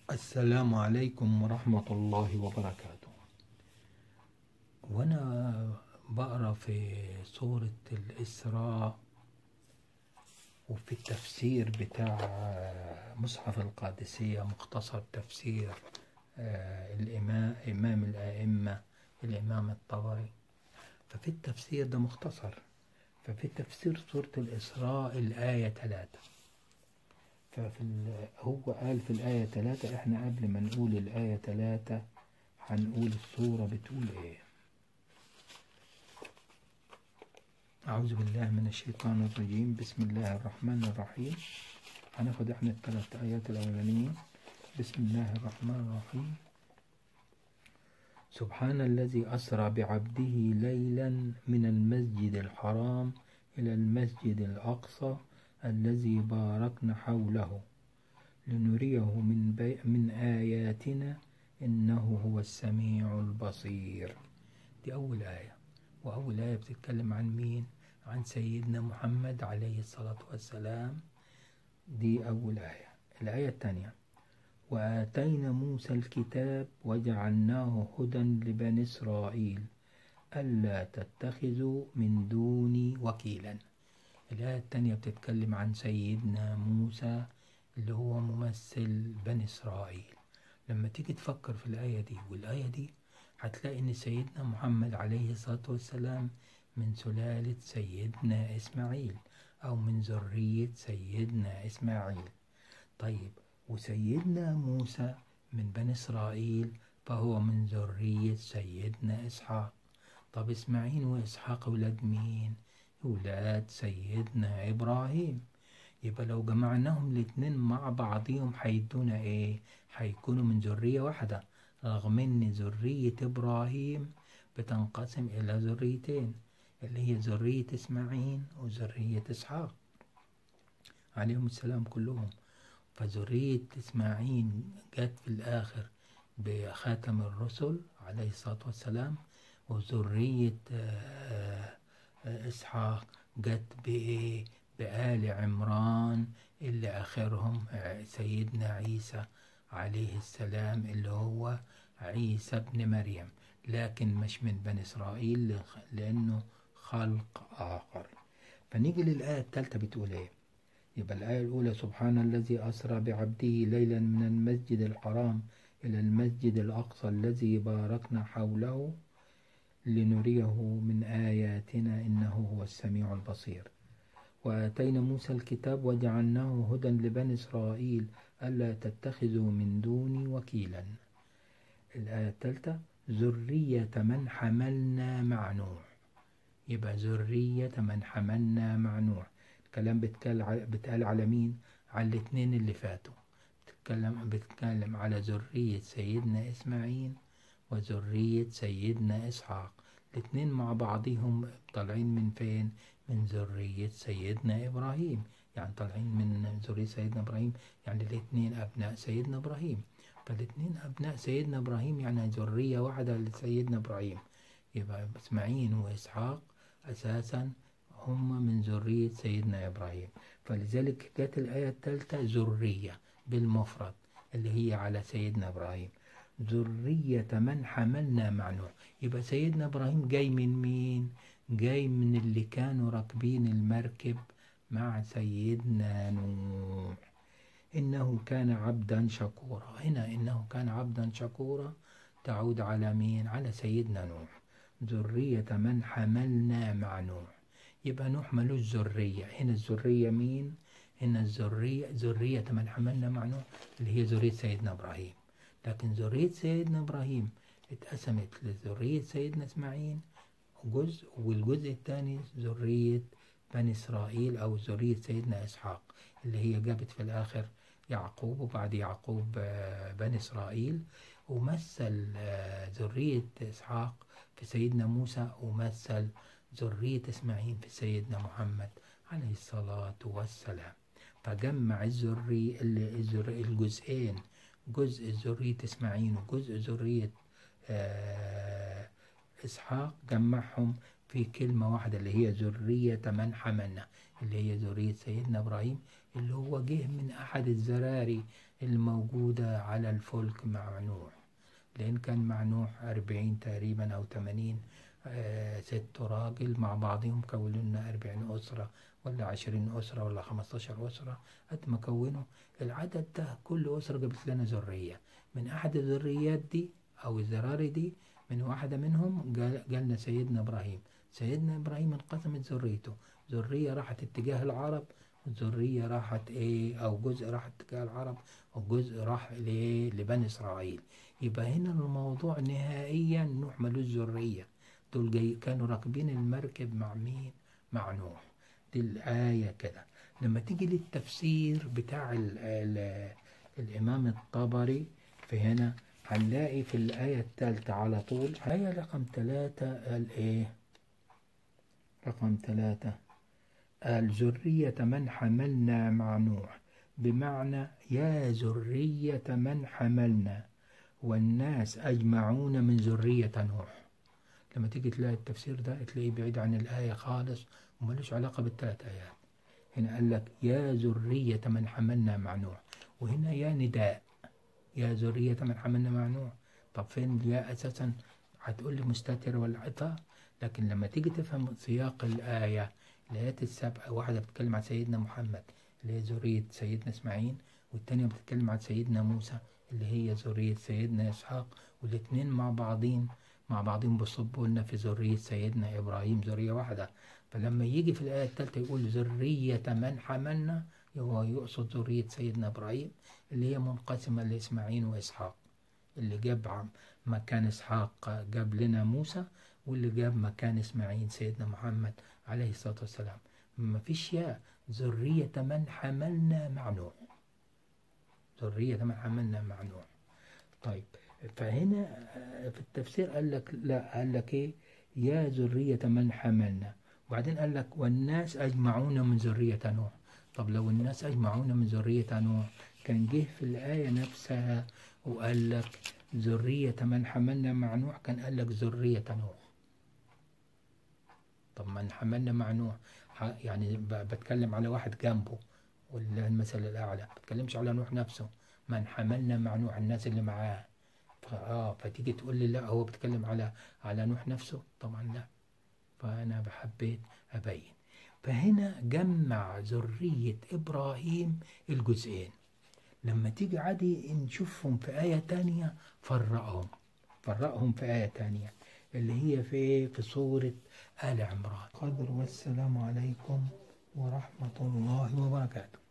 السلام عليكم ورحمة الله وبركاته وأنا بقرأ في سورة الإسراء وفي التفسير بتاع مصحف القادسية مختصر تفسير آه، الإمام إمام الأئمة الإمام الطبري ففي التفسير ده مختصر ففي تفسير سورة الإسراء الآية ثلاثة ففي ال- هو قال في الآية ثلاثة إحنا قبل ما نقول الآية ثلاثة هنقول السورة بتقول إيه أعوذ بالله من الشيطان الرجيم بسم الله الرحمن الرحيم هناخد إحنا الثلاث آيات الأولانيين بسم الله الرحمن الرحيم سبحان الذي أسرى بعبده ليلا من المسجد الحرام إلى المسجد الأقصى الذي باركنا حوله لنريه من, بي من آياتنا إنه هو السميع البصير دي أول آية وأول آية بتتكلم عن مين؟ عن سيدنا محمد عليه الصلاة والسلام دي أول آية الآية الثانية وآتينا موسى الكتاب وجعلناه هدى لبني إسرائيل ألا تتخذوا من دوني وكيلا الآية التانية بتتكلم عن سيدنا موسى اللي هو ممثل بني إسرائيل لما تيجي تفكر في الآية دي والآية دي هتلاقي إن سيدنا محمد عليه الصلاة والسلام من سلالة سيدنا إسماعيل أو من ذرية سيدنا إسماعيل طيب وسيدنا موسى من بني إسرائيل فهو من ذرية سيدنا إسحاق طب إسماعيل وإسحاق ولاد مين؟ ولاد سيدنا إبراهيم يبقى لو جمعناهم الاتنين مع بعضهم هيدونا إيه؟ هيكونوا من ذرية واحدة رغم إن ذرية إبراهيم بتنقسم إلى ذريتين اللي هي ذرية إسماعيل وذرية إسحاق عليهم السلام كلهم فذرية إسماعيل جت في الآخر بخاتم الرسل عليه الصلاة والسلام وذرية آه، آه، إسحاق جت بإيه؟ بآل عمران اللي آخرهم آه، سيدنا عيسى عليه السلام اللي هو عيسى ابن مريم لكن مش من بني إسرائيل لخ- لأنه خلق آخر فنيجي للآية الثالثة بتقول إيه؟ يبقى الآية الأولى سبحان الذي أسرى بعبده ليلا من المسجد الحرام إلى المسجد الأقصى الذي باركنا حوله لنريه من آياتنا إنه هو السميع البصير وآتينا موسى الكتاب وجعلناه هدى لبني إسرائيل ألا تتخذوا من دوني وكيلا الآية الثالثة ذرية من حملنا مع نوح يبقى ذرية من حملنا مع نوح الكلام بيتكلم على بيتقال على مين؟ على الاتنين اللي فاتوا بتتكلم بتتكلم على ذرية سيدنا إسماعيل وذرية سيدنا إسحاق الاتنين مع بعضهم طالعين من فين؟ من ذرية سيدنا إبراهيم يعني طالعين من ذرية سيدنا إبراهيم يعني الاتنين أبناء سيدنا إبراهيم فالاتنين أبناء سيدنا إبراهيم يعني ذرية واحدة لسيدنا إبراهيم يبقى إسماعيل وإسحاق أساسا هم من ذرية سيدنا إبراهيم فلذلك جت الآية الثالثة ذرية بالمفرد اللي هي على سيدنا إبراهيم ذرية من حملنا مع نوح يبقى سيدنا إبراهيم جاي من مين؟ جاي من اللي كانوا راكبين المركب مع سيدنا نوح إنه كان عبدا شكورا هنا إنه كان عبدا شكورا تعود على مين؟ على سيدنا نوح ذرية من حملنا مع نوح يبقى نوح ملوش ذرية هنا الذرية مين؟ هنا الذرية ذرية من حملنا مع نوح اللي هي ذرية سيدنا إبراهيم لكن ذرية سيدنا إبراهيم اتقسمت لذرية سيدنا إسماعيل جزء والجزء الثاني ذرية بني إسرائيل أو ذرية سيدنا إسحاق اللي هي جابت في الآخر يعقوب وبعد يعقوب آه، بني إسرائيل ومثل آه، ذرية إسحاق في سيدنا موسى ومثل ذرية إسماعيل في سيدنا محمد عليه الصلاة والسلام فجمع الذري الذر- الجزئين جزء ذرية إسماعيل وجزء ذرية آه، إسحاق جمعهم في كلمة واحدة اللي هي ذرية من حملنا اللي هي ذرية سيدنا إبراهيم اللي هو جه من أحد الذراري الموجودة على الفلك مع نوح لأن كان مع نوح أربعين تقريبا أو تمانين آه ست راجل مع بعضهم كونوا لنا أربعين أسرة ولا عشرين أسرة ولا خمستاشر أسرة قد ما كونوا العدد ده كل أسرة جابت لنا ذرية من أحد الذريات دي أو الذراري دي من واحدة منهم جالنا سيدنا إبراهيم سيدنا إبراهيم انقسمت ذريته ذرية راحت اتجاه العرب ذرية راحت ايه او جزء راح اتجاه العرب وجزء راح لايه لبني اسرائيل يبقى هنا الموضوع نهائيا نوح ملوش ذرية دول جاي كانوا راكبين المركب مع مين مع نوح دي الآية كده لما تيجي للتفسير بتاع ال ال الإمام الطبري في هنا هنلاقي في الآية الثالثة على طول آية رقم ثلاثة قال إيه رقم ثلاثة قال ذرية من حملنا مع نوح بمعنى يا ذرية من حملنا والناس أجمعون من ذرية نوح لما تيجي تلاقي التفسير ده تلاقيه بعيد عن الآية خالص وملوش علاقة بالثلاث آيات هنا قال لك يا ذرية من حملنا مع نوح وهنا يا نداء يا ذرية من حملنا مع نوح طب فين يا أساسا هتقول لي مستتر ولا عطاء لكن لما تيجي تفهم سياق الآية الآيات السبعة واحدة بتتكلم عن سيدنا محمد اللي هي ذرية سيدنا إسماعيل والتانية بتتكلم عن سيدنا موسى اللي هي ذرية سيدنا إسحاق والاتنين مع بعضين مع بعضهم بيصبوا لنا في ذرية سيدنا إبراهيم ذرية واحدة فلما يجي في الآية الثالثة يقول ذرية من حملنا هو يقصد ذرية سيدنا إبراهيم اللي هي منقسمة لإسماعيل وإسحاق اللي جاب مكان إسحاق جاب لنا موسى واللي جاب مكان إسماعيل سيدنا محمد عليه الصلاة والسلام ما فيش يا ذرية من حملنا مع نوح ذرية من حملنا مع نوح طيب فهنا في التفسير قال لك لا قال لك ايه يا ذرية من حملنا وبعدين قال لك والناس أجمعون من ذرية نوح طب لو الناس أجمعون من ذرية نوح كان جه في الآية نفسها وقال لك ذرية من حملنا مع نوح كان قال لك ذرية نوح طب من حملنا مع نوح يعني بتكلم على واحد جنبه ولا المثل الأعلى ما بتكلمش على نوح نفسه من حملنا مع نوح الناس اللي معاه اه فتيجي تقول لي لا هو بيتكلم على على نوح نفسه طبعا لا فأنا بحبيت أبين فهنا جمع ذرية إبراهيم الجزئين لما تيجي عادي نشوفهم في آية تانية فرقهم فرقهم في آية تانية اللي هي في في سورة آل عمران قدر والسلام عليكم ورحمة الله وبركاته